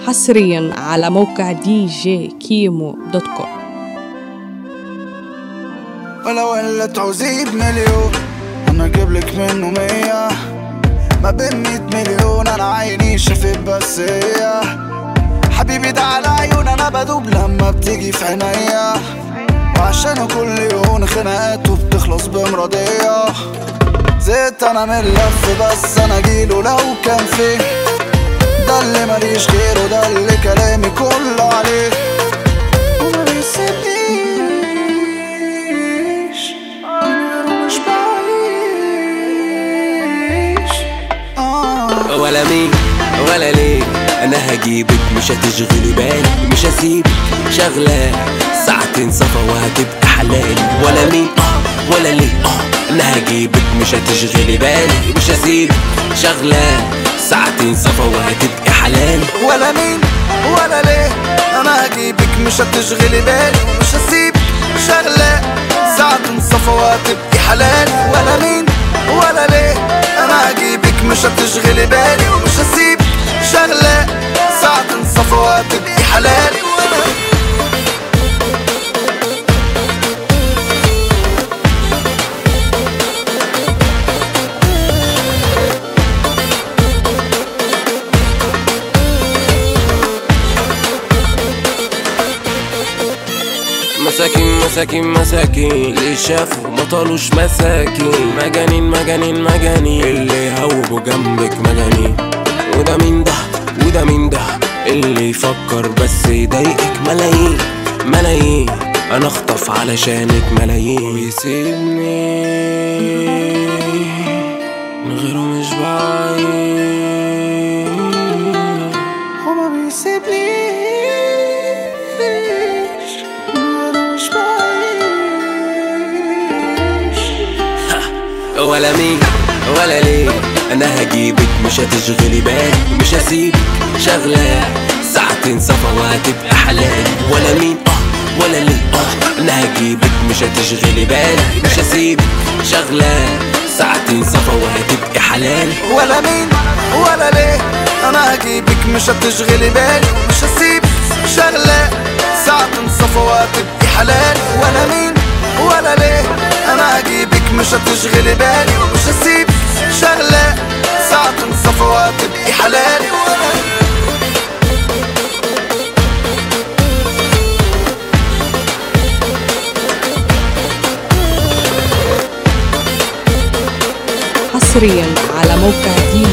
حصريا على موقع دي جي كيمو دوت كوم ولو ولا تعوزي بمليون انا اجيب لك منه مية ما بين مية مليون انا عيني شفت بس هي حبيبي ده على عيون انا بدوب لما بتيجي في عينيا وعشان كل يوم خناقاته بتخلص بمرضية زهقت انا من اللف بس انا جيله لو كان فيه ده اللي ماليش غيره ده اللي كلامي كله عليه وما بيسيبنيش من غيره مش بعيش آه ولا مين ولا ليه انا هجيبك مش هتشغلي بالي مش هسيبك شغلة ساعتين صفا وهتبقى حلالي ولا مين اه ولا ليه اه انا هجيبك مش هتشغلي بالي مش هسيبك شغلة ساعتين صفا وهتبقى حلالي ولا مين ولا ليه انا هجيبك مش هتشغلي بالي ومش هسيبك شغلة ساعة تنصفى وهتبقي حلال ولا مين ولا ليه انا هجيبك مش هتشغلي بالي ومش هسيبك شغلة ساعة تنصفى وهتبقي حلال مساكين مساكين مساكين اللي شافوا ما طالوش مساكين مجانين مجانين مجانين اللي هوبوا جنبك مجانين وده مين ده وده مين ده اللي يفكر بس يضايقك ملايين ملايين انا اخطف علشانك ملايين ويسيبني من غيره مش بعيد وما بيسيبنيش وانا مش بعيش ولا مين ولا ليه انا هجيبك مش هتشغلي بالي مش هسيبك شغلة ساعتين صفا وهتبقى حلال ولا مين اه ولا ليه اه انا هجيبك مش هتشغلي بالي مش هسيبك شغلة ساعتين صفا وهتبقى حلال ولا مين ولا ليه انا هجيبك مش هتشغلي بالي ومش هسيب شغلة ساعة تنصفى وهتبقي حلال ولا مين ولا ليه انا هجيبك مش هتشغلي بالي ومش هسيب شغلة ساعة تنصفى وهتبقي حلال حصريا على موقع دي